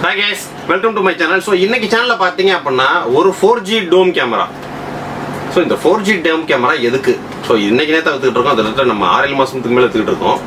Hi guys welcome to my channel so இன்னைக்கு சேனலில் பார்த்தீங்க அப்படின்னா ஒரு four G dome camera so இந்த ஃபோர் ஜி டோம் கேமரா எதுக்கு ஸோ இன்னைக்கு நேரத்தை எடுத்துக்கிட்டு இருக்கோம் அதில் நம்ம ஆறு ஏழு மாதத்துக்கு மேலே எடுத்துக்கிட்டு இருக்கோம்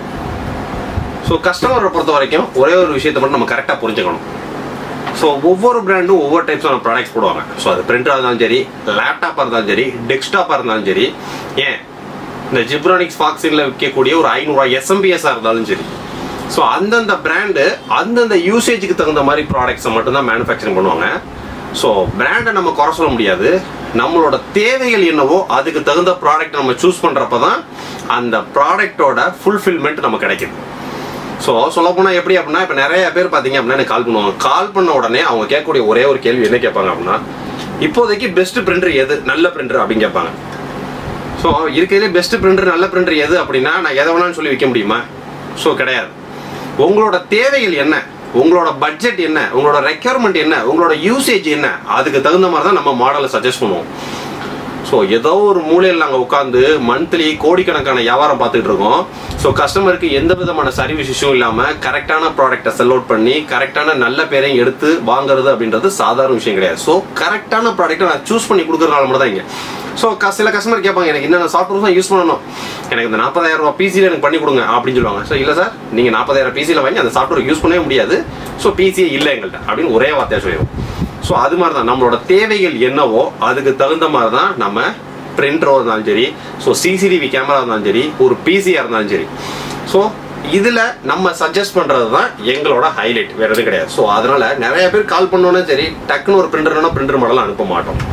ஸோ கஸ்டமரை பொறுத்த வரைக்கும் ஒரே ஒரு விஷயத்தை மட்டும் நம்ம கரெக்டாக புரிஞ்சுக்கணும் ஸோ ஒவ்வொரு பிராண்டும் ஒவ்வொரு டைப்ஸான ப்ராடக்ட்ஸ் போடுவாங்க ஸோ அது பிரிண்டராக இருந்தாலும் சரி லேப்டாப்பாக இருந்தாலும் சரி டெஸ்க்டாப்பாக இருந்தாலும் சரி ஏன் இந்த ஜிப்ரானிக்ஸ் ஃபாக்ஸில் விற்கக்கூடிய ஒரு ஐநூறுரூவா எஸ்எம்பிஎஸ்ஸாக இருந்தாலும் சரி ஸோ அந்தந்த பிராண்டு அந்தந்த யூசேஜுக்கு தகுந்த மாதிரி ப்ராடக்ட்ஸை மட்டும்தான் மேனுஃபேக்சரிங் பண்ணுவாங்க ஸோ பிராண்டை நம்ம குறை சொல்ல முடியாது நம்மளோட தேவைகள் என்னவோ அதுக்கு தகுந்த ப்ராடக்ட் நம்ம சூஸ் பண்ணுறப்ப தான் அந்த ப்ராடக்டோட ஃபுல்ஃபில்மெண்ட் நமக்கு கிடைக்குது ஸோ சொல்ல போனால் எப்படி அப்படின்னா இப்போ நிறைய பேர் பார்த்தீங்க அப்படின்னா எனக்கு கால் பண்ணுவாங்க கால் பண்ண உடனே அவங்க கேட்கக்கூடிய ஒரே ஒரு கேள்வி என்ன கேட்பாங்க அப்படின்னா இப்போதைக்கு பெஸ்ட் பிரிண்டர் எது நல்ல பிரிண்டர் அப்படின்னு கேட்பாங்க ஸோ இருக்கிறதுலே பெஸ்ட் பிரிண்டர் நல்ல பிரிண்டர் எது அப்படின்னா நான் எதை வேணாலும் சொல்லி விற்க முடியுமா ஸோ கிடையாது உங்களோட தேவைகள் என்ன உங்களோட பட்ஜெட் என்ன உங்களோட ரெக்யர்மெண்ட் என்ன உங்களோட யூசேஜ் என்ன அதுக்கு தகுந்த மாதிரி தான் நம்ம மாடலை சஜஸ்ட் பண்ணுவோம் ஸோ ஏதோ ஒரு மூலையில் நாங்கள் உட்காந்து மந்த்லி கோடிக்கணக்கான வியாபாரம் பார்த்துட்டு இருக்கோம் ஸோ கஸ்டமருக்கு எந்த விதமான சர்வீஸ் இஷ்யூ இல்லாமல் கரெக்டான ப்ராடக்ட்டை செல் அவுட் பண்ணி கரெக்டான நல்ல பேரையும் எடுத்து வாங்குறது அப்படின்றது சாதாரண விஷயம் கிடையாது ஸோ கரெக்டான ப்ராடக்ட்டை நான் சூஸ் பண்ணி கொடுக்குறதுனால மட்டும் தான் இங்கே ஸோ சில கஸ்டமர் கேட்பாங்க எனக்கு என்னென்ன சாஃப்ட்வேர் தான் யூஸ் பண்ணணும் எனக்கு இந்த நாற்பதாயிரம் ரூபா பிசியில் எனக்கு பண்ணி கொடுங்க அப்படின்னு சொல்லுவாங்க ஸோ இல்லை சார் நீங்கள் நாற்பதாயிரம் பிசியில் வாங்கி அந்த சாஃப்ட்வேர் யூஸ் பண்ணவே முடியாது ஸோ பிசியே இல்லை எங்கள்கிட்ட அப்படின்னு ஒரே வார்த்தையாக சொல்லிடுவோம் ஸோ அது மாதிரி தான் நம்மளோட தேவைகள் என்னவோ அதுக்கு தகுந்த மாதிரி தான் நம்ம பிரிண்டரோ இருந்தாலும் சரி ஸோ சிசிடிவி கேமரா இருந்தாலும் சரி ஒரு பிசியாக இருந்தாலும் சரி ஸோ இதில் நம்ம சஜஸ்ட் பண்ணுறது தான் எங்களோட ஹைலைட் வேறு எதுவும் கிடையாது ஸோ அதனால் நிறைய பேர் கால் பண்ணோன்னே சரி டக்குன்னு ஒரு பிரிண்டர்னா பிரிண்டர் மாடலாம் அனுப்ப மாட்டோம்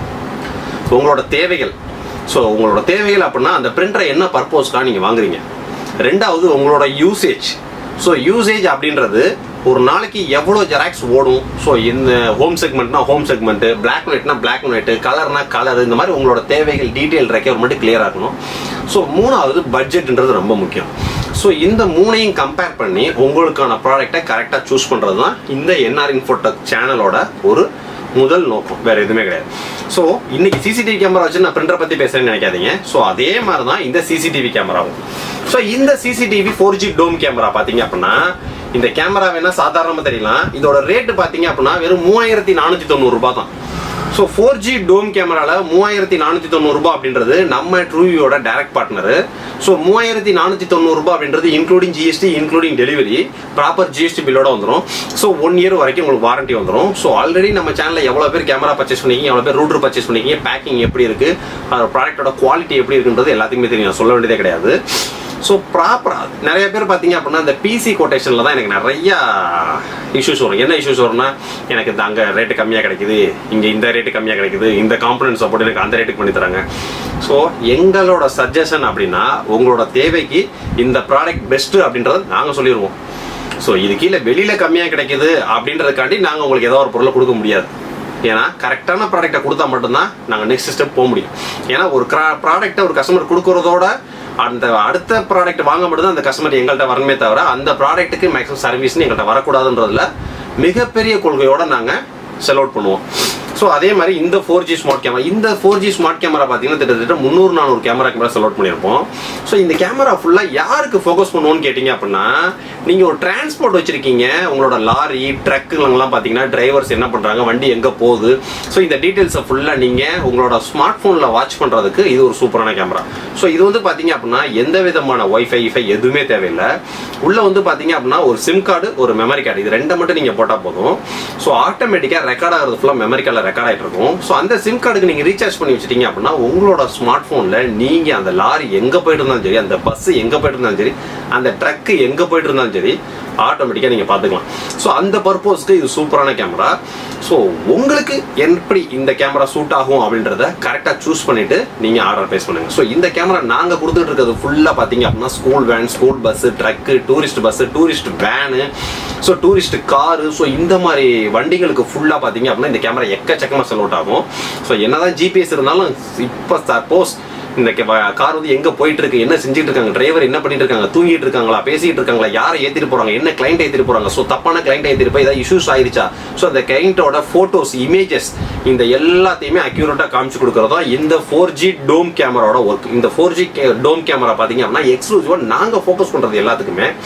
உங்களோட தேவைகள் ஸோ உங்களோட தேவைகள் அப்படின்னா அந்த பிரிண்டரை என்ன பர்பஸ்க்காக நீங்கள் வாங்குறீங்க ரெண்டாவது உங்களோட யூசேஜ் ஸோ யூசேஜ் அப்படின்றது ஒரு நாளைக்கு எவ்வளோ ஜெராக்ஸ் ஓடும் ஸோ இந்த ஹோம் செக்மெண்ட்னா ஹோம் செக்மெண்ட்டு பிளாக் அண்ட் ஒயிட்னா பிளாக் அண்ட் ஒயிட்டு கலர்னா கலர் இந்த மாதிரி உங்களோட தேவைகள் டீட்டெயில் ரெக்யர்மெண்ட் கிளியர் ஆகணும் ஸோ மூணாவது பட்ஜெட்ன்றது ரொம்ப முக்கியம் ஸோ இந்த மூணையும் கம்பேர் பண்ணி உங்களுக்கான ப்ராடக்டை கரெக்டாக சூஸ் பண்ணுறது தான் இந்த என்ஆர் இன்ஃபோடெக் சேனலோட ஒரு முதல் நோக்கம் வேற எதுவுமே கிடையாது ஸோ இன்னைக்கு சிசிடிவி கேமரா வச்சு நான் பிரிண்டரை பத்தி பேசுறேன்னு நினைக்காதீங்க ஸோ அதே மாதிரி தான் இந்த சிசிடிவி கேமராவும் ஸோ இந்த CCTV four G dome camera பாத்தீங்க அப்படின்னா இந்த கேமரா வேணா சாதாரணமா தெரியலாம் இதோட ரேட்டு பாத்தீங்க அப்படின்னா வெறும் மூவாயிரத்தி நானூத்தி தொண்ணூறு ரூபாய் தான் ஸோ ஃபோர் ஜி டோம் கேமரால மூவாயிரத்தி நானூத்தி தொண்ணூறு ரூபாய் அப்படின்றது நம்ம ட்ரூவியோட டைரக்ட் பார்ட்னர் ஸோ மூவாயிரத்தி நானூத்தி தொண்ணூறு ரூபாய் அப்படின்றது including GST including delivery proper GST பில்லோட வந்துடும் ஸோ ஒன் இயர் வரைக்கும் உங்களுக்கு வாரண்டி வந்துடும் ஸோ ஆல்ரெடி நம்ம சேனலில் எவ்வளோ பேர் கேமரா பர்ச்சேஸ் பண்ணிக்கிங்க எவ்வளோ பேர் ரூட்டர் பர்ச்சேஸ் பண்ணிக்கிங்க பேக்கிங் எப்படி இருக்கு அதோட ப்ராடக்டோட குவாலிட்டி எப்படி இருக்குன்றது எல்லாத்துக்குமே தெரியும் நான் சொல்ல வேண்டியதே கிடையாது ஸோ ப்ராப்பராக நிறைய பேர் பார்த்தீங்க அப்படின்னா இந்த பிசி கொட்டேஷனில் தான் எனக்கு நிறைய இஷ்யூஸ் வரும் என்ன இஷ்யூஸ் வரும்னா எனக்கு இந்த அங்கே ரேட்டு கம்மியாக கிடைக்குது இங்கே இந்த ரேட்டு கம்மியாக கிடைக்குது இந்த காம்பனன்ட் சப்போர்ட் எனக்கு அந்த ரேட்டுக்கு பண்ணி தராங்க ஸோ எங்களோட சஜஷன் அப்படின்னா உங்களோட தேவைக்கு இந்த ப்ராடக்ட் பெஸ்ட்டு அப்படின்றத நாங்கள் சொல்லிடுவோம் ஸோ இது கீழே வெளியில் கம்மியாக கிடைக்குது அப்படின்றதுக்காண்டி நாங்கள் உங்களுக்கு ஏதோ ஒரு பொருளை கொடுக்க முடியாது ஏன்னா கரெக்டான ப்ராடக்ட்டை கொடுத்தா மட்டும்தான் நாங்கள் நெக்ஸ்ட் ஸ்டெப் போக முடியும் ஏன்னா ஒரு ப்ராடக்ட்டை ஒரு கஸ்டமர் கொடுக்கறதோட அந்த அடுத்த ப்ராடக்ட் வாங்க மட்டும் அந்த கஸ்டமர் எங்கள்கிட்ட வரணுமே தவிர அந்த ப்ராடக்ட்டுக்கு மேக்ஸிமம் சர்வீஸ்னு எங்கள்கிட்ட வரக்கூடாதுன்றதுல மிகப்பெரிய கொள்கையோட நாங்கள் செல் அவுட் பண்ணுவோம் ஸோ அதே மாதிரி இந்த ஃபோர் ஜி ஸ்மார்ட் கேமரா இந்த ஃபோர் ஜி ஸ்மார்ட் கேமரா பார்த்தீங்கன்னா கிட்டத்தட்ட முந்நூறு நானூறு கேமரா கேமரா செல் அவுட் பண்ணியிருப்போம் ஸோ இந்த கேமரா ஃபுல்லாக யாருக்கு ஃபோக்கஸ் பண்ணுவோன்னு கேட்டிங்க அப்படின்னா நீங்கள் ஒரு டிரான்ஸ்போர்ட் வச்சிருக்கீங்க உங்களோட லாரி ட்ரக்குலாம் பார்த்தீங்கன்னா டிரைவர்ஸ் என்ன பண்ணுறாங்க வண்டி எங்கே போகுது ஸோ இந்த டீட்டெயில்ஸை ஃபுல்லாக நீங்கள் உங்களோட ஸ்மார்ட் ஃபோனில் வாட்ச் பண்ணுறதுக்கு இது ஒரு சூப்பரான கேமரா ஸோ இது வந்து பார்த்தீங்க அப்படின்னா எந்த விதமான ஒய்ஃபை இஃபை எதுவுமே தேவையில்லை உள்ளே வந்து பார்த்தீங்க அப்படின்னா ஒரு சிம் கார்டு ஒரு மெமரி கார்டு இது ரெண்டை மட்டும் நீங்கள் போட்டால் போதும் ஸோ ஆட்டோமேட்டிக்காக ரெக்கார்ட் ஆகிறது ஃபுல்லாக மெமரி கார்டில் ரெக்கார்ட் ஆகிட்டு இருக்கும் ஸோ அந்த சிம் கார்டுக்கு நீங்கள் ரீசார்ஜ் பண்ணி வச்சிட்டீங்க அப்படின்னா உங்களோட ஸ்மார்ட் ஃபோனில் நீங்கள் அந்த லாரி எங்கே போயிட்டு இருந்தாலும் சரி அந்த பஸ் எங்கே போயிட்டு இருந்தாலும் சரி அந்த ட்ரக்கு எங்கே போயிட்டு இருந்தாலும் சரி ஆட்டோமேட்டிக்காக நீங்கள் பார்த்துக்கலாம் ஸோ அந்த பர்பஸ்க்கு இது சூப்பரான கேமரா ஸோ உங்களுக்கு எப்படி இந்த கேமரா சூட் ஆகும் அப்படின்றத கரெக்டாக சூஸ் பண்ணிட்டு நீங்கள் ஆர்டர் பேஸ் பண்ணுங்க ஸோ இந்த கேமரா நாங்கள் கொடுத்துட்டு இருக்கிறது ஃபுல்லாக பார்த்தீங்க அப்படின்னா school van school bus truck tourist bus tourist van so tourist car so இந்த மாதிரி வண்டிகளுக்கு ஃபுல்லாக பார்த்தீங்க அப்படின்னா இந்த கேமரா எக்கச்சக்கமாக செல் அவுட் ஆகும் ஸோ என்னதான் ஜிபிஎஸ் இருந்தாலும் இப்போ சப்போஸ் இந்த கார் வந்து எங்க போயிட்டு இருக்கு என்ன செஞ்சுட்டு இருக்காங்க டிரைவர் என்ன பண்ணிட்டு இருக்காங்க தூங்கிட்டு இருக்காங்களா பேசிட்டு இருக்காங்களா யாரை ஏத்திட்டு போறாங்க என்ன கிளைண்ட் ஏத்திட்டு போறாங்க ஸோ தப்பான கிளைண்ட் ஏத்திட்டு போய் ஏதாவது இஷ்யூஸ் ஆயிருச்சா ஸோ அந்த கிளைண்டோட போட்டோஸ் இமேஜஸ் இந்த எல்லாத்தையுமே அக்யூரேட்டா காமிச்சு கொடுக்கறதா இந்த ஃபோர் ஜி டோம் கேமராவோட ஒர்க் இந்த ஃபோர் ஜி டோம் கேமரா பாத்தீங்க அப்படின்னா எக்ஸ்க்ளூசிவா நாங்க ஃபோக்கஸ் பண்றது எல்லாத்துக்குமே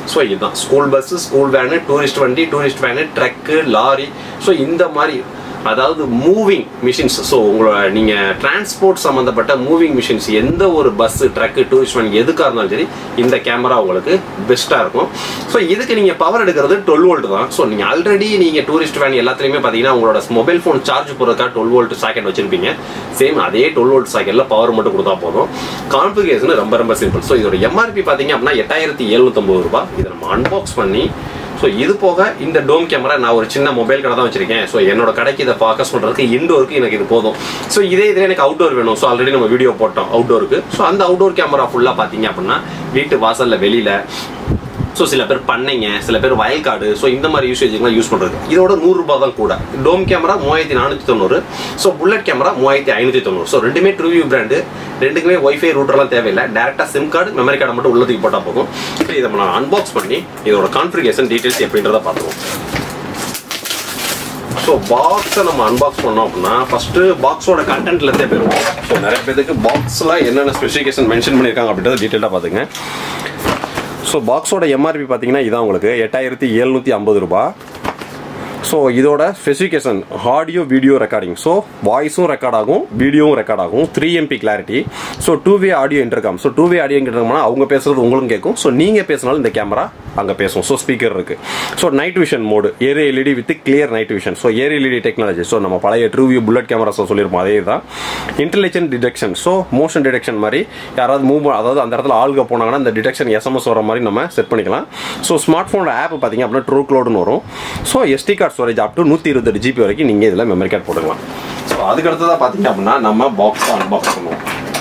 ஸோ இதுதான் school bus school van tourist வண்டி tourist van truck lorry so இந்த மாதிரி அதாவது மூவிங் மிஷின்ஸ் ஸோ உங்களோட நீங்கள் டிரான்ஸ்போர்ட் சம்மந்தப்பட்ட மூவிங் மிஷின்ஸ் எந்த ஒரு பஸ் ட்ரக்கு டூரிஸ்ட் வேன் எதுக்காக இருந்தாலும் சரி இந்த கேமரா உங்களுக்கு பெஸ்ட்டாக இருக்கும் ஸோ இதுக்கு நீங்கள் பவர் எடுக்கிறது டுவெல் வோல்ட் தான் ஸோ நீங்கள் ஆல்ரெடி நீங்கள் டூரிஸ்ட் வேன் எல்லாத்துலேயுமே பார்த்தீங்கன்னா உங்களோட மொபைல் ஃபோன் சார்ஜ் போடுறதுக்காக டுவெல் வோல்ட் சாக்கெட் வச்சிருப்பீங்க சேம் அதே டுவெல் வோல்ட் சாக்கெட்டில் பவர் மட்டும் கொடுத்தா போதும் கான்ஃபிகரேஷன் ரொம்ப ரொம்ப சிம்பிள் ஸோ இதோட எம்ஆர்பி பார்த்தீங்க அப்படின்னா எட்டாயிரத்தி எழுநூத்தம்பது ரூபாய் இதை நம்ம அன்பாக்ஸ் பண்ணி ஸோ இது போக இந்த டோம் கேமரா நான் ஒரு சின்ன மொபைல் கடை தான் வச்சிருக்கேன் ஸோ என்னோட கடைக்கு இதை ஃபோக்கஸ் பண்ணுறதுக்கு இன்டோருக்கு எனக்கு இது போதும் ஸோ இதே இதில் எனக்கு அவுட்டோர் வேணும் ஸோ ஆல்ரெடி நம்ம வீடியோ போட்டோம் அவுட்டோருக்கு ஸோ அந்த அவுட்டோர் கேமரா ஃபுல்லாக பார்த்தீங்க அப்படின்னா வீட்டு வாசலில் வெளியில் ஸோ சில பேர் பண்ணைங்க சில பேர் வயல்காடு ஸோ இந்த மாதிரி யூசேஜுக்குலாம் யூஸ் பண்ணுறது இதோட நூறுரூபா தான் கூட டோம் கேமரா மூவாயிரத்தி நானூற்றி தொண்ணூறு ஸோ புல்லட் கேமரா மூவாயிரத்தி ஐநூற்றி தொண்ணூறு ஸோ ரெண்டுமே ட்ரூவியூ பிராண்டு ரெண்டுக்குமே ஒய்ஃபை ரூட்டர்லாம் தேவையில்லை டேரெக்டாக சிம் கார்டு மெமரி கார்டை மட்டும் உள்ளதுக்கு போட்டால் போதும் ஸோ இதை நான் அன்பாக்ஸ் பண்ணி இதோட கான்ஃபிகேஷன் டீட்டெயில்ஸ் எப்படின்றத பார்த்துருவோம் ஸோ பாக்ஸை நம்ம அன்பாக்ஸ் பண்ணோம் அப்படின்னா ஃபர்ஸ்ட் பாக்ஸோட கண்டென்ட்லேருந்தே போயிருவோம் ஸோ நிறைய பேருக்கு பாக்ஸில் என்னென்ன ஸ்பெசிஃபிகேஷன் மென்ஷன் பண்ணியிருக்காங்க அப்படின்றத டீட்டெயிலாக பார்த்துங்க ஸோ பாக்ஸோட எம்ஆர்பி பார்த்தீங்கன்னா இதான் உங்களுக்கு எட்டாயிரத்தி எழுநூற்றி ஐம்பது ரூபா ஸோ இதோட specification audio video recording so வாய்ஸும் ரெக்கார்ட் ஆகும் வீடியோவும் ரெக்கார்ட் ஆகும் three MB clarity so two way audio intercom so two way audio இன்டர்காம்னா அவங்க பேசுறது உங்களுக்கும் கேட்கும் ஸோ நீங்கள் பேசினாலும் இந்த கேமரா அங்கே பேசும் ஸோ ஸ்பீக்கர் இருக்கு so night vision mode air LED with clear night vision so air LED technology so நம்ம பழைய ட்ரூ வியூ புல்லட் கேமராஸ் சொல்லியிருப்போம் அதே தான் intelligent detection so motion detection மாதிரி யாராவது மூவ் அதாவது அந்த இடத்துல ஆளுக போனாங்கன்னா அந்த டிடெக்ஷன் எஸ்எம்எஸ் வர மாதிரி நம்ம செட் பண்ணிக்கலாம் ஸோ ஸ்மார்ட் ஃபோனோட ஆப் பார்த்தீங்க அப்படின்னா ட்ரூ க்ளோடுன்னு வரும் so SD card storage up to நூற்றி இருபத்தெட்டு ஜிபி வரைக்கும் நீங்கள் இதில் மெமரி கார்டு போட்டுக்கலாம் ஸோ அதுக்கு அடுத்ததாக பார்த்தீங்க அப்படின்னா நம்ம பாக்ஸ் அன்பாக்ஸ் பண்ணுவோம்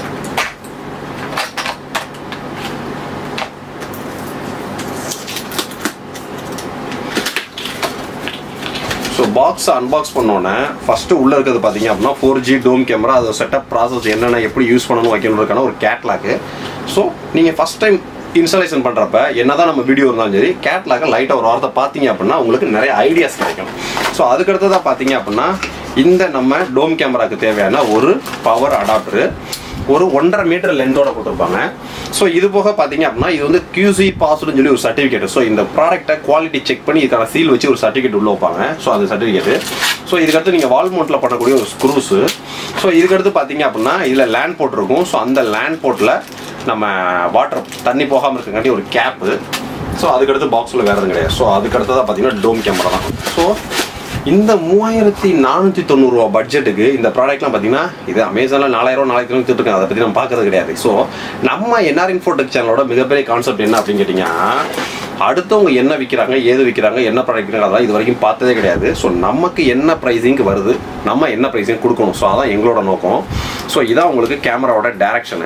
ஸோ பாக்ஸ் அன்பாக்ஸ் பண்ணோன்னே ஃபஸ்ட்டு உள்ளே இருக்கிறது பார்த்தீங்க அப்படின்னா ஃபோர் ஜி டோம் கேமரா அது செட்டப் ப்ராசஸ் என்னென்ன எப்படி யூஸ் பண்ணணும் வைக்கணுன்றதுக்கான ஒரு கேட்லாக்கு ஸோ நீங்கள் ஃபஸ்ட் டைம் இன்ஸ்டாலேஷன் பண்ணுறப்ப என்னதான் நம்ம வீடியோ இருந்தாலும் சரி கேட்லாக லைட்டாக ஒரு வாரத்தை பார்த்தீங்க அப்படின்னா உங்களுக்கு நிறைய ஐடியாஸ் கிடைக்கும் ஸோ அதுக்கடுத்ததாக பார்த்தீங்க அப்படின்னா இந்த நம்ம டோம் கேமராக்கு தேவையான ஒரு பவர் அடாப்டரு ஒரு ஒன்றரை மீட்டர் லென்த்தோட கொடுத்துருப்பாங்க ஸோ இது போக பார்த்தீங்க அப்படின்னா இது வந்து QC பாஸ்டுன்னு சொல்லி ஒரு சர்டிஃபிகேட் ஸோ இந்த ப்ராடக்ட்டை குவாலிட்டி செக் பண்ணி இதுக்கான சீல் வச்சு ஒரு சர்டிஃபிகேட் உள்ள வைப்பாங்க ஸோ அது சர்டிஃபிகேட் ஸோ இதுக்கடுத்து நீங்கள் வால் மவுண்ட்டில் பண்ணக்கூடிய ஒரு ஸ்க்ரூஸு ஸோ இதுக்கடுத்து பார்த்தீங்க அப்படின்னா இதில் லேண்ட் போட்டிருக்கும் ஸோ அந்த லேண்ட் போட்டில் நம்ம வாட்டர் தண்ணி போகாமல் இருக்கங்காட்டி ஒரு கேப்பு ஸோ அதுக்கடுத்து பாக்ஸில் வேறு எதுவும் கிடையாது ஸோ அதுக்கடுத்ததாக பார்த்தீங்கன்னா டோம் கேமரா தான் ஸோ இந்த மூவாயிரத்தி நானூற்றி தொண்ணூறுரூவா பட்ஜெட்டுக்கு இந்த ப்ராடக்ட்லாம் பார்த்தீங்கன்னா இது அமேசானில் நாலாயிரம் நாலாயிரத்தி தொண்ணூற்றி இருக்கேன் அதை பற்றி நம்ம பார்க்கறது கிடையாது ஸோ நம்ம என்ஆர் இன்ஃபோடெக் சேனலோட மிகப்பெரிய கான்செப்ட் என்ன அப்படின்னு கேட்டிங்கன்னா அடுத்தவங்க என்ன விற்கிறாங்க ஏது விற்கிறாங்க என்ன ப்ராடக்ட் விற்கிறாங்க அதெல்லாம் இது வரைக்கும் பார்த்ததே கிடையாது ஸோ நமக்கு என்ன ப்ரைஸிங்க்கு வருது நம்ம என்ன ப்ரைஸிங் கொடுக்கணும் ஸோ அதான் எங்களோட நோக்கம் ஸோ இதான் உங்களுக்கு கேமராவோட டேரக்ஷனு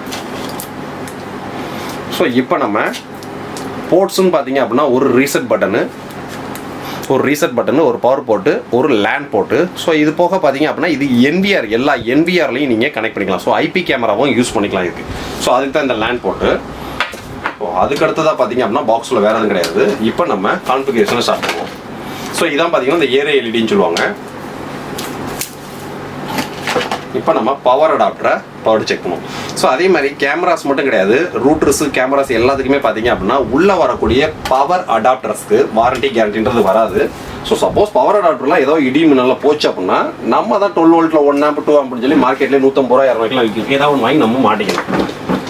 ஸோ இப்போ நம்ம போர்ட்ஸ்னு பார்த்தீங்க அப்படின்னா ஒரு ரீசெட் பட்டனு ஒரு ரீசெட் பட்டன் ஒரு பவர் போட்டு ஒரு லேண்ட் போட்டு ஸோ இது போக பார்த்தீங்க அப்படின்னா இது என்பிஆர் எல்லா என்பிஆர்லையும் நீங்கள் கனெக்ட் பண்ணிக்கலாம் ஸோ ஐபி கேமராவும் யூஸ் பண்ணிக்கலாம் இதுக்கு ஸோ அதுக்கு தான் இந்த லேண்ட் போட்டு ஸோ அதுக்கு அடுத்ததாக பார்த்தீங்க அப்படின்னா பாக்ஸில் வேறு எதுவும் கிடையாது இப்போ நம்ம கான்ஃபிகரேஷனை ஸ்டார்ட் பண்ணுவோம் ஸோ இதான் பார்த்தீங்கன்னா இந்த ஏரே எல்இடின்னு சொல்லுவாங்க இப்போ நம்ம பவர் அடாப்டரை பவர் செக் பண்ணுவோம் ஸோ அதே மாதிரி கேமராஸ் மட்டும் கிடையாது ரூட்டர்ஸ் கேமராஸ் எல்லாத்துக்குமே பார்த்தீங்க அப்படின்னா உள்ள வரக்கூடிய பவர் அடாப்டர்ஸ்க்கு வாரண்டி கேரண்டின்றது வராது ஸோ சப்போஸ் பவர் அடாப்டர்லாம் ஏதோ இடி மின்னலில் போச்சு அப்படின்னா நம்ம தான் டுவெல் வோல்ட்டில் ஒன் ஆம்ப் டூ ஆம்ப்னு சொல்லி மார்க்கெட்லேயே நூற்றம்பது ரூபா இரநூறுலாம் விற்கும் ஏதாவது ஒன்று வாங்கி நம்ம மாட்டிக்கணும்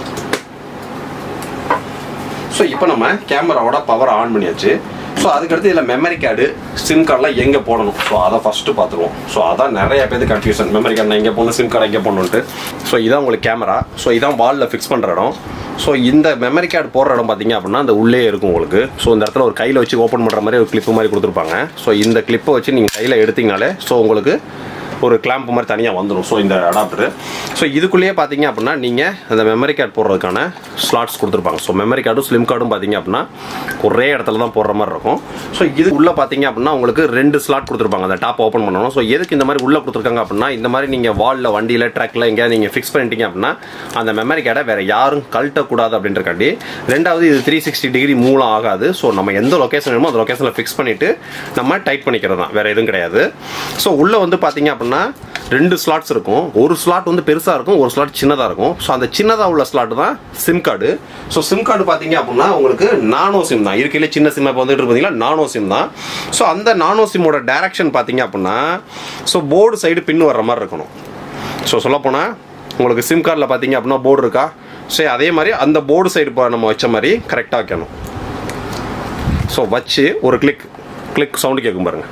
ஸோ இப்போ நம்ம கேமராவோட பவர் ஆன் பண்ணியாச்சு ஸோ அதுக்கடுத்து இதில் மெமரி கார்டு சிம் கார்டெலாம் எங்கே போடணும் ஸோ அதை ஃபஸ்ட்டு பார்த்துருவோம் ஸோ அதான் நிறைய பேருக்கு கன்ஃபியூஷன் மெமரி கார்டு எங்கே போகணும் சிம் கார்டு எங்கே போகணுன்ட்டு ஸோ இதான் உங்களுக்கு கேமரா ஸோ இதான் வாலில் ஃபிக்ஸ் பண்ணுற இடம் ஸோ இந்த மெமரி கார்டு போடுற இடம் பார்த்தீங்க அப்படின்னா அந்த உள்ளே இருக்கும் உங்களுக்கு ஸோ இந்த இடத்துல ஒரு கையில் வச்சு ஓப்பன் பண்ணுற மாதிரி ஒரு கிளிப்பு மாதிரி கொடுத்துருப்பாங்க ஸோ இந்த கிளிப்பை வச்சு நீங்கள் கையில் எடுத்தீங்கனாலே ஸோ உங்களுக்கு ஒரு கிளாம்ப் மாதிரி தனியாக வந்துடும் ஸோ இந்த அடாப்டர் ஸோ இதுக்குள்ளேயே பார்த்தீங்க அப்படின்னா நீங்கள் அந்த மெமரி கார்டு போடுறதுக்கான ஸ்லாட்ஸ் கொடுத்துருப்பாங்க ஸோ மெமரி கார்டும் ஸ்லிம் கார்டும் பார்த்தீங்க அப்படின்னா ஒரே இடத்துல தான் போடுற மாதிரி இருக்கும் ஸோ இது உள்ளே பார்த்தீங்க அப்படின்னா உங்களுக்கு ரெண்டு ஸ்லாட் கொடுத்துருப்பாங்க அந்த டாப் ஓப்பன் பண்ணணும் ஸோ எதுக்கு இந்த மாதிரி உள்ளே கொடுத்துருக்காங்க அப்படின்னா இந்த மாதிரி நீங்கள் வாலில் வண்டியில் ட்ராக்ல எங்கேயாவது நீங்கள் ஃபிக்ஸ் பண்ணிட்டீங்க அப்படின்னா அந்த மெமரி கார்டை வேறு யாரும் கழட்டக்கூடாது அப்படின்றக்காண்டி ரெண்டாவது இது த்ரீ சிக்ஸ்டி டிகிரி மூலம் ஆகாது ஸோ நம்ம எந்த லொக்கேஷன் வேணுமோ அந்த லொக்கேஷனில் ஃபிக்ஸ் பண்ணிவிட்டு நம்ம டைட் பண்ணிக்கிறது தான் வேறு எதுவும் கிடையாது ஸோ உள்ளே வந்து பார்த்தீங்க அப்படின்னா அப்படின்னா ரெண்டு ஸ்லாட்ஸ் இருக்கும் ஒரு ஸ்லாட் வந்து பெருசாக இருக்கும் ஒரு ஸ்லாட் சின்னதாக இருக்கும் ஸோ அந்த சின்னதாக உள்ள ஸ்லாட் தான் sim card so sim card பார்த்தீங்க அப்படின்னா உங்களுக்கு நானோ சிம் தான் இருக்கையிலே சின்ன சிம் இப்போ வந்துட்டு பார்த்தீங்கன்னா நானோ சிம் தான் ஸோ அந்த நானோ சிம்மோட டைரக்ஷன் பார்த்தீங்க அப்படின்னா ஸோ போர்டு சைடு பின் வர்ற மாதிரி இருக்கணும் ஸோ சொல்லப்போனால் உங்களுக்கு சிம் கார்டில் பார்த்தீங்க அப்படின்னா போர்டு இருக்கா சரி அதே மாதிரி அந்த போர்டு சைடு நம்ம வச்ச மாதிரி கரெக்டாக வைக்கணும் ஸோ வச்சு ஒரு கிளிக் கிளிக் சவுண்டு கேட்கும் பாருங்க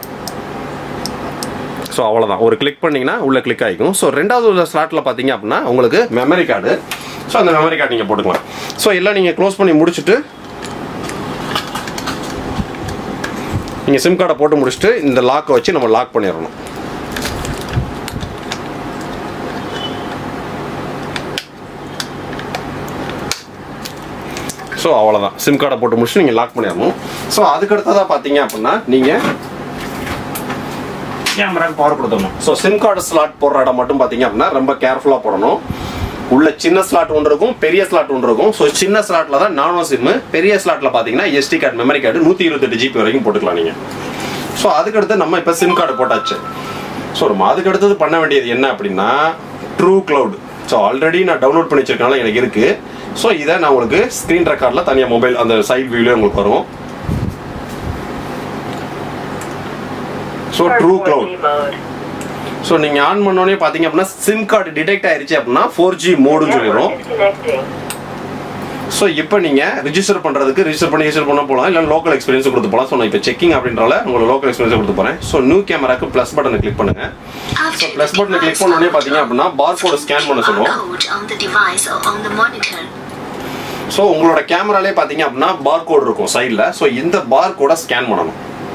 ஸோ அவ்வளோதான் ஒரு கிளிக் பண்ணிங்கன்னா உள்ள கிளிக் ஆகிக்கும் ஸோ ரெண்டாவது உள்ள ஸ்லாட்டில் பார்த்தீங்க அப்படின்னா உங்களுக்கு மெமரி கார்டு ஸோ அந்த மெமரி கார்டு நீங்கள் போட்டுக்கலாம் ஸோ எல்லாம் நீங்கள் க்ளோஸ் பண்ணி முடிச்சுட்டு நீங்கள் சிம் கார்டை போட்டு முடிச்சுட்டு இந்த லாக்கை வச்சு நம்ம லாக் பண்ணிடணும் ஸோ அவ்வளோதான் சிம் கார்டை போட்டு முடிச்சுட்டு நீங்கள் லாக் பண்ணிடணும் ஸோ அதுக்கடுத்ததாக பார்த்தீங்க அப்படின்னா நீங்கள் கேமராக்கு பவர் கொடுத்துடணும் ஸோ சிம் கார்டு ஸ்லாட் போடுற இடம் மட்டும் பார்த்தீங்க அப்படின்னா ரொம்ப கேர்ஃபுல்லாக போடணும் உள்ள சின்ன ஸ்லாட் ஒன்று இருக்கும் பெரிய ஸ்லாட் ஒன்று இருக்கும் ஸோ சின்ன ஸ்லாட்ல தான் நானோ சிம்மு பெரிய ஸ்லாட்ல பார்த்தீங்கன்னா எஸ்டி கார்டு மெமரி கார்டு நூற்றி இருபத்தெட்டு ஜிபி வரைக்கும் போட்டுக்கலாம் நீங்கள் ஸோ அதுக்கடுத்து நம்ம இப்போ சிம் கார்டு போட்டாச்சு ஸோ நம்ம அதுக்கடுத்தது பண்ண வேண்டியது என்ன அப்படின்னா ட்ரூ கிளவுட் ஸோ ஆல்ரெடி நான் டவுன்லோட் பண்ணி வச்சிருக்கனால எனக்கு இருக்கு ஸோ இதை நான் உங்களுக்கு ஸ்க்ரீன் ரெக்கார்டில் தனியாக மொபைல் அந்த சைட் வியூலேயே உங்களுக்கு வரும் so true cloud mode. So நீங்கள் ஆன் பண்ணோடனே பார்த்தீங்க அப்படின்னா சிம் கார்டு டிடெக்ட் ஆயிருச்சு அப்படின்னா ஃபோர் ஜி மோடுன்னு சொல்லிடும் Disconnecting. ஸோ இப்போ நீங்கள் ரிஜிஸ்டர் பண்ணுறதுக்கு ரிஜிஸ்டர் பண்ணி ரிஜிஸ்டர் பண்ண போகலாம் இல்லை லோக்கல் எக்ஸ்பீரியன்ஸ் கொடுத்து போகலாம் ஸோ நான் இப்போ செக்கிங் அப்படின்றால உங்களுக்கு லோக்கல் எக்ஸ்பீரியன்ஸ் கொடுத்து போகிறேன் ஸோ நியூ கேமராக்கு ப்ளஸ் பட்டனை கிளிக் பண்ணுங்க ஸோ ப்ளஸ் பட்டனை கிளிக் பண்ணோடனே பார்த்தீங்க அப்படின்னா பார் கோடு ஸ்கேன் பண்ண சொல்லுவோம் code on the device or on the monitor. So உங்களோட கேமராலே பார்த்தீங்க அப்படின்னா பார் கோட் இருக்கும் சைடில் ஸோ இந்த பார் கோடை ஸ்கேன் பண்ணணும்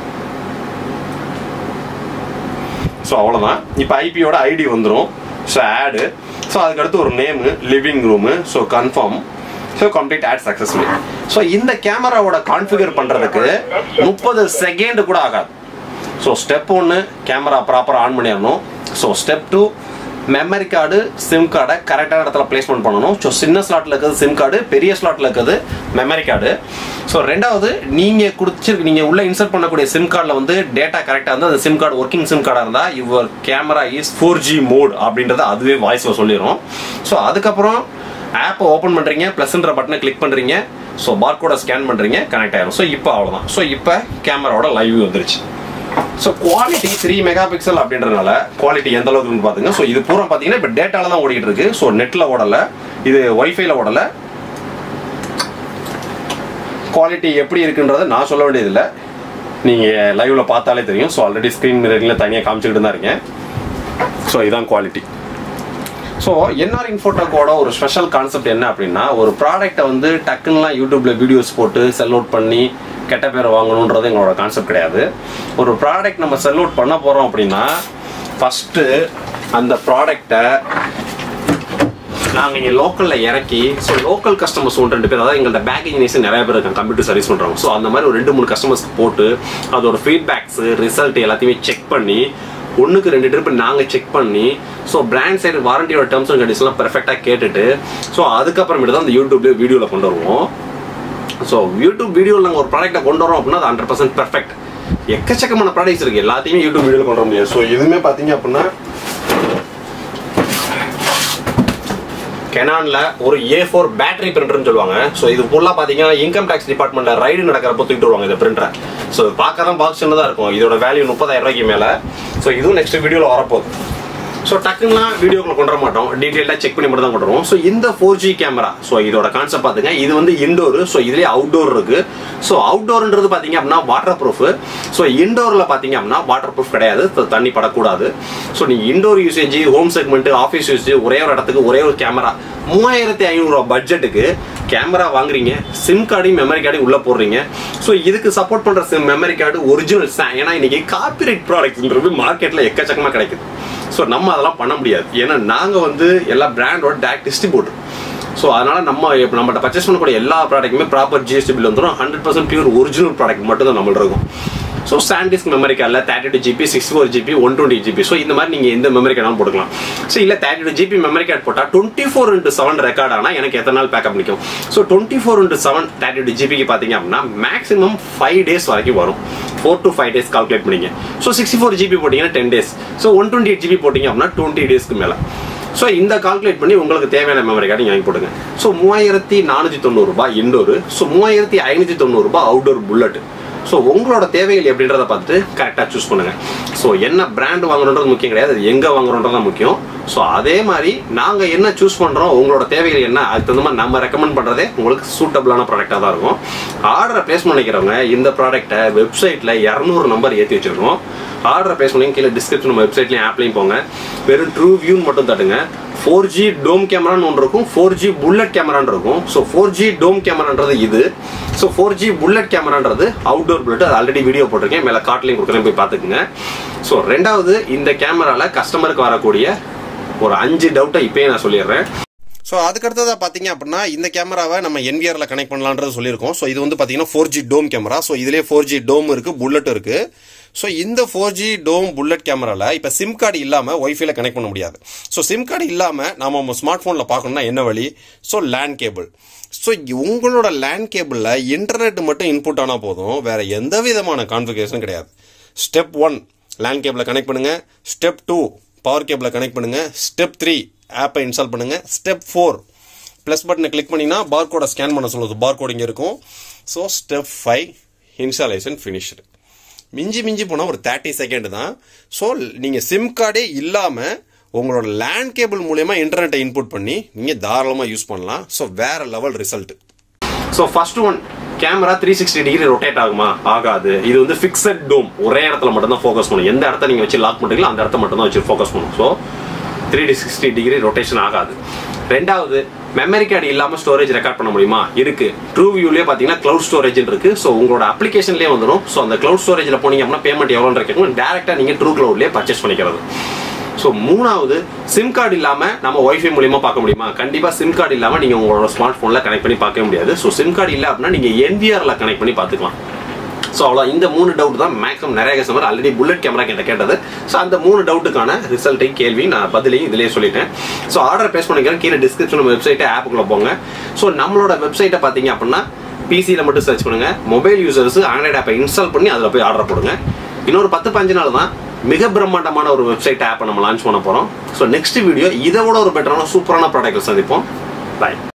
ஸோ அவ்வளோதான் இப்போ ஐபியோட ஐடி வந்துடும் ஸோ ஆடு ஸோ அதுக்கடுத்து ஒரு name living room so confirm so complete add successfully so இந்த கேமராவோட கான்ஃபிகர் பண்ணுறதுக்கு முப்பது செகண்ட் கூட ஆகாது ஸோ ஸ்டெப் ஒன்று கேமரா ப்ராப்பராக ஆன் பண்ணிடணும் so step two memory card sim கார்டை கரெக்டான இடத்துல பிளேஸ்மெண்ட் பண்ணணும் ஸோ சின்ன ஸ்லாட்டில் இருக்கிறது சிம் கார்டு பெரிய ஸ்லாட்டில் இருக்கிறது மெமரி கார்டு ஸோ ரெண்டாவது நீங்கள் கொடுத்துருக்கு நீங்கள் உள்ளே இன்சர்ட் பண்ணக்கூடிய சிம் கார்டில் வந்து டேட்டா கரெக்டாக இருந்தால் அந்த சிம் கார்டு ஒர்க்கிங் சிம் கார்டாக இருந்தால் your camera is four G mode அப்படின்றத அதுவே வாய்ஸில் சொல்லிடும் ஸோ அதுக்கப்புறம் ஆப்பை ஓப்பன் பண்ணுறீங்க ப்ளஸ்ன்ற பட்டனை கிளிக் பண்ணுறீங்க ஸோ பார்கோட ஸ்கேன் பண்ணுறீங்க கனெக்ட் ஆயிரும் ஸோ இப்போ அவ்வளோதான் ஸோ இப்போ கேமராவோட லைவ் வந்துருச்சு so quality three megapixel அப்படின்றதுனால குவாலிட்டி எந்த அளவுக்கு இருக்குன்னு பாத்துங்க ஸோ இது பூரா பார்த்தீங்கன்னா இப்போ டேட்டால தான் ஓடிட்டு இருக்கு ஸோ நெட்டில் ஓடலை இது ஒய்ஃபைல ஓடலை குவாலிட்டி எப்படி இருக்குன்றதை நான் சொல்ல வேண்டியதில்லை நீங்கள் லைவ்ல பார்த்தாலே தெரியும் ஸோ ஆல்ரெடி ஸ்க்ரீன் மிரரில் தனியாக காமிச்சிக்கிட்டு தான் இருக்கேன் ஸோ இதான் குவாலிட்டி ஸோ என்ஆர் இன்ஃபோட்டோக்கோட ஒரு ஸ்பெஷல் கான்செப்ட் என்ன அப்படின்னா ஒரு ப்ராடக்ட்டை வந்து டக்குன்னுலாம் யூடியூப்ல வீடியோஸ் போட்டு செல் அவுட் பண்ணி கெட்ட பேரை வாங்கணுன்றது எங்களோட கான்செப்ட் கிடையாது ஒரு ப்ராடக்ட் நம்ம செல் அவுட் பண்ண போகிறோம் அப்படின்னா ஃபஸ்ட்டு அந்த ப்ராடக்டை நாங்கள் இங்கே லோக்கலில் இறக்கி ஸோ லோக்கல் கஸ்டமர்ஸ் ஒன்று ரெண்டு பேர் அதாவது எங்கள்ட்ட பேக் இன்ஜினியர்ஸ் நிறைய பேர் இருக்காங்க கம்ப்யூட்டர் சர்வீஸ் பண்ணுறாங்க ஸோ அந்த மாதிரி ஒரு ரெண்டு மூணு கஸ்டமர்ஸ்க்கு போட்டு அதோட ஃபீட்பேக்ஸ் ரிசல்ட் எல்லாத்தையுமே செக் பண்ணி ஒன்றுக்கு ரெண்டு ட்ரிப் நாங்கள் செக் பண்ணி ஸோ பிராண்ட் சைடு வாரண்டியோட டேர்ம்ஸ் அண்ட் கண்டிஷன்லாம் பெர்ஃபெக்டாக கேட்டுட்டு ஸோ அதுக்கப்புறமேட்டு தான் அந்த யூடியூப்லேயே வீடியோவில் கொண்டு வருவோம் ஸோ யூடியூப் வீடியோவில் நாங்கள் ஒரு ப்ராடக்ட்டை கொண்டு வரோம் அப்படின்னா அது ஹண்ட்ரட் பர்சன்ட் பெர்ஃபெக்ட் எக்கச்சக்கமான ப்ராடக்ட்ஸ் இருக்கு எல்லாத்தையுமே யூடியூப் வீடியோவில் கொண்டு வர முடியாது ஸோ இதுவுமே பார்த்தீங்க அப்படின்னா கெனான்ல ஒரு ஏ ஃபோர் பேட்டரி பிரிண்டர்னு சொல்லுவாங்க ஸோ இது ஃபுல்லாக பார்த்தீங்கன்னா இன்கம் டேக்ஸ் டிபார்ட்மெண்ட்ல ரைடு நடக்கிறப்ப தூக்கிட்டு வருவாங்க இந்த பிரிண்டரை ஸோ பார்க்க தான் பாக்ஸ் தான் இருக்கும் இதோட வேல்யூ முப்பதாயிரம் ரூபாய்க்கு மேலே ஸோ இதுவும் நெக்ஸ்ட் வீடியோவில் வரப்போகுது ஸோ டக்குலாம் வீடியோக்குள்ள கொண்டு வர மாட்டோம் டீட்டெயிலாக செக் பண்ணி மட்டும் தான் கொண்டு வருவோம் ஸோ இந்த ஃபோர் ஜி கேமரா ஸோ இதோட கான்செப்ட் பார்த்துங்க இது வந்து இன்டோர் ஸோ இதுலேயே அவுட்டோர் இருக்கு ஸோ அவுட்டோர்ன்றது பார்த்தீங்க அப்படின்னா வாட்டர் ப்ரூஃப் ஸோ இன்டோரில் பார்த்தீங்க அப்படின்னா வாட்டர் ப்ரூஃப் கிடையாது த- தண்ணி படக்கூடாது ஸோ நீங்கள் indoor usage home segment office usage ஒரே ஒரு இடத்துக்கு ஒரே ஒரு கேமரா மூவாயிரத்தி ஐநூறுரூவா பட்ஜெட்டுக்கு கேமரா வாங்குறீங்க சிம் கார்டையும் மெமரி கார்டையும் உள்ள போடுறீங்க ஸோ இதுக்கு சப்போர்ட் பண்ற சிம் மெமரி கார்டு ஒரிஜினல் ஏன்னா இன்னைக்கு காப்பிரைட் ப்ராடக்ட்ன்றது மார்க்கெட்ல எக்கச்சக்கமா கிடைக்குது ஸோ நம்ம அதெல்லாம் பண்ண முடியாது ஏன்னா நாங்க வந்து எல்லா பிராண்டோட டேரக்ட் டிஸ்ட்ரிபியூட்டர் ஸோ அதனால நம்ம இப்போ நம்மகிட்ட பர்ச்சேஸ் பண்ணக்கூடிய எல்லா ப்ராடக்ட்டுமே ப்ராப்பர் ஜிஎஸ்டி பில் வந்துடும் hundred percent pure original product மட்டும் தான் நம்மள்ட்ட இருக்கும் ஸோ சாண்டிஸ்க் மெமரி கார்டில் thirty two GB sixty four GB one twenty GB so இந்த மாதிரி நீங்கள் எந்த மெமரி கார்டாலும் போட்டுக்கலாம் ஸோ இல்லை thirty two GB memory card போட்டால் twenty four into seven record ஆனால் எனக்கு எத்தனை நாள் பேக்கப் நிற்கும் so twenty four into seven thirty two ஜிபிக்கு பார்த்தீங்க அப்படின்னா மேக்ஸிமம் ஃபைவ் டேஸ் வரைக்கும் வரும் four to five days calculate பண்ணிங்க ஸோ சிக்ஸ்டி ஃபோர் ஜிபி போட்டிங்கன்னா ten days so one twenty eight GB போட்டிங்க அப்படின்னா டுவெண்ட்டி டேஸ்க்கு மேலே ஸோ இந்த கால்குலேட் பண்ணி உங்களுக்கு தேவையான மெமரி கார்டு வாங்கி போடுங்க ஸோ மூவாயிரத்தி நானூற்றி தொண்ணூறுபா இண்டோரு ஸோ மூவாயிரத்தி ஐநூற்றி தொண்ணூறுபா அவுட்டோர் புல்லட் ஸோ உங்களோட தேவைகள் எப்படின்றத பார்த்து கரெக்டாக சூஸ் பண்ணுங்க ஸோ என்ன பிராண்ட் வாங்குறோன்றது முக்கியம் கிடையாது அது எங்கே வாங்குறோன்றது தான் முக்கியம் ஸோ அதே மாதிரி நாங்கள் என்ன சூஸ் பண்ணுறோம் உங்களோட தேவைகள் என்ன அதுக்கு தகுந்த மாதிரி நம்ம ரெக்கமெண்ட் பண்ணுறதே உங்களுக்கு சூட்டபிளான ப்ராடக்டாக தான் இருக்கும் ஆர்டரை ப்ளேஸ் பண்ணிக்கிறவங்க இந்த ப்ராடக்ட்டை வெப்சைட்டில் இரநூறு நம்பர் ஏற்றி வச்சிருக்கோம் ஆர்டரை ப்ளேஸ் பண்ணி கீழே டிஸ்கிரிப்ஷன் நம்ம வெப்சைட்லையும் ஆப்லையும் போங்க வெறும் ட்ரூ வியூன்னு மட்டும் தட்டுங்க ஃபோர் ஜி டோம் கேமரான்னு ஒன்று இருக்கும் ஃபோர் ஜி புல்லட் கேமரான்னு இருக்கும் ஸோ ஃபோர் ஜி டோம் கேமரான்றது இது ஸோ ஃபோர் ஜி புல்லட் கேமரான்றது அவுட்டோர் புல்லட் அது ஆல்ரெடி வீடியோ போட்டிருக்கேன் மேலே கார்ட்லையும் கொடுக்குறேன் போய் பார்த்துக்குங்க ஸோ ரெண்டாவது இந்த கேமராவில் கஸ்டமருக்கு வரக்கூடிய ஒரு அஞ்சு டவுட்டை இப்பயே நான் சொல்லிடுறேன் ஸோ அதுக்கடுத்ததாக பார்த்தீங்க அப்படின்னா இந்த கேமராவை நம்ம என்விஆரில் கனெக்ட் பண்ணலான்றது சொல்லியிருக்கோம் ஸோ இது வந்து பார்த்தீங்கன்னா four G dome camera so இதுலேயே ஃபோர் ஜி டோம் இருக்குது புல்லட் இருக்குது ஸோ இந்த ஃபோர் ஜி டோம் புல்லட் கேமராவில் இப்போ சிம் கார்டு இல்லாமல் ஒய்ஃபைல கனெக்ட் பண்ண முடியாது ஸோ சிம் கார்டு இல்லாமல் நம்ம ஸ்மார்ட் ஃபோனில் பார்க்கணும்னா என்ன வழி ஸோ லேண்ட் கேபிள் ஸோ உங்களோட லேண்ட் கேபிளில் இன்டர்நெட் மட்டும் இன்புட் ஆனால் போதும் வேற எந்த விதமான கான்ஃபிகரேஷனும் கிடையாது ஸ்டெப் ஒன் லேண்ட் கேபிளை கனெக்ட் பண்ணுங்க ஸ்டெப் டூ பவர் கேபிளை கனெக்ட் பண்ணுங்க ஸ்டெப் த்ரீ ஆப்பை இன்ஸ்டால் பண்ணுங்க ஸ்டெப் ஃபோர் ப்ளஸ் பட்டனை கிளிக் பண்ணினா பார் கோடை ஸ்கேன் பண்ண சொல்லுது பார் கோட் இங்கே இருக்கும் so step five installation finished மிஞ்சி மிஞ்சி போனால் ஒரு தேர்ட்டி செகண்ட் தான் ஸோ நீங்கள் சிம் கார்டே இல்லாமல் உங்களோட லேண்ட் கேபிள் மூலயமா இன்டர்நெட்டை இன்புட் பண்ணி நீங்கள் தாராளமாக யூஸ் பண்ணலாம் ஸோ வேற level result so first one camera three sixty degree rotate ஆகுமா ஆகாது இது வந்து ஃபிக்ஸட் டோம் ஒரே இடத்துல மட்டும் தான் ஃபோக்கஸ் பண்ணும் எந்த இடத்த நீங்கள் வச்சு லாக் பண்ணுறீங்களோ அந்த இடத்த மட்டும் தான் வச்சு ஃபோக்கஸ் பண்ணும் so three D sixty degree rotation ஆகாது ரெண்டாவது மெமரி கார்டு இல்லாமல் ஸ்டோரேஜ் ரெக்கார்ட் பண்ண முடியுமா இருக்கு ட்ரூ வியூலேயே பார்த்தீங்கன்னா க்ளவுட் ஸ்டோரேஜ் இருக்கு ஸோ உங்களோட அப்ளிகேஷன்லேயே வந்துடும் ஸோ அந்த க்ளவுட் ஸ்டோரேஜில் போனீங்க அப்படின்னா பேமெண்ட் எவ்வளோன்னு கேட்கணும் டேரெக்டாக நீங்கள் ட்ரூ க்ளவுட்லேயே பர்ச்சேஸ் பண்ணிக்கிறது ஸோ மூணாவது சிம் கார்டு இல்லாமல் நம்ம ஒய்ஃபை மூலியமா பார்க்க முடியுமா கண்டிப்பாக சிம் கார்டு இல்லாமல் நீங்கள் உங்களோட ஸ்மார்ட் ஃபோனில் கனெக்ட் பண்ணி பார்க்க முடியாது ஸோ சிம் கார்டு இல்லை அப்படின்னா நீங்கள் என்விஆரில் கனெக்ட் பண்ணி பார்த்துக்கலாம் ஸோ அவ்வளோ இந்த மூணு டவுட் தான் மேக்ஸிமம் நிறைய கஸ்டமர் ஆல்ரெடி புல்லட் கேமரா கிட்ட கேட்டது ஸோ அந்த மூணு டவுட்டுக்கான ரிசல்ட்டையும் கேள்வி நான் பதிலையும் இதிலேயே சொல்லிட்டேன் ஸோ ஆர்டர் பேஸ் பண்ணிக்கிறேன் கீழே டிஸ்கிரிப்ஷன் வெப்சைட்டை ஆப்புக்குள்ளே போங்க ஸோ நம்மளோட வெப்சைட்டை பார்த்தீங்க அப்படின்னா பிசியில் மட்டும் சர்ச் பண்ணுங்க மொபைல் யூசர்ஸ் ஆண்ட்ராய்டு ஆப்பை இன்ஸ்டால் பண்ணி அதில் போய் ஆர்டர் போடுங்க இன்னொரு பத்து பஞ்சு நாள் தான் மிக பிரம்மாண்டமான ஒரு வெப்சைட் ஆப்பை நம்ம லான்ச் பண்ண போகிறோம் ஸோ நெக்ஸ்ட் வீடியோ இதை விட ஒரு பெட்டரான சூப்பரான ப்ராடக்ட் சந்திப்போம் பாய்